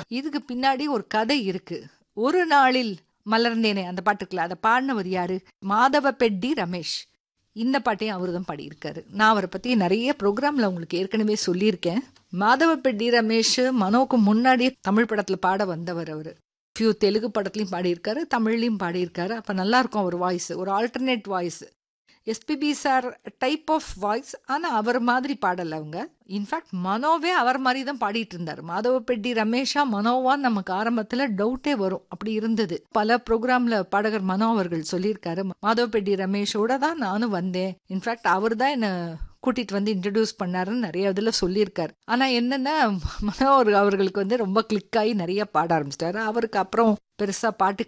இதுக்கு பின்னாடி ஒரு கதை இருக்கு ஒரு நாளில் மலர்ந்தேனே அந்த பாட்டுக்குள்ள அதை பாடினவர் யாரு மாதவ பெட்டி ரமேஷ் இந்த பாட்டையும் அவர் தான் பாடியிருக்காரு நான் அவரை பற்றி நிறைய ப்ரோக்ராமில் உங்களுக்கு ஏற்கனவே சொல்லியிருக்கேன் மாதவ பெட்டி ரமேஷ் மனோவுக்கு முன்னாடியே தமிழ் படத்தில் பாட வந்தவர் அவர் ஃபியூ தெலுங்கு படத்துலையும் பாடியிருக்காரு தமிழ்லையும் பாடியிருக்காரு அப்போ நல்லா இருக்கும் அவர் வாய்ஸ் ஒரு alternate voice SPB sir type of voice ஆனால் அவர் மாதிரி பாடலை அவங்க இன்ஃபேக்ட் மனோவே அவர் மாதிரி தான் பாடிட்டு இருந்தார் மாதவப்பெட்டி ரமேஷா மனோவான்னு நமக்கு ஆரம்பத்தில் டவுட்டே வரும் அப்படி இருந்தது பல ப்ரோக்ராமில் பாடகர் மனோ அவர்கள் சொல்லியிருக்காரு மாதவப்பெட்டி ரமேஷோட தான் நானும் வந்தேன் இன்ஃபேக்ட் அவர் தான் என்னை கூட்டிட்டு வந்து இன்ட்ரடியூஸ் பண்ணாருன்னு நிறைய இதில் சொல்லியிருக்காரு ஆனால் என்னென்னா மனோ அவர்களுக்கு வந்து ரொம்ப கிளிக் ஆகி நிறைய பாட ஆரம்பிச்சிட்டாரு அவருக்கு அப்புறம் பெருசாக பாட்டு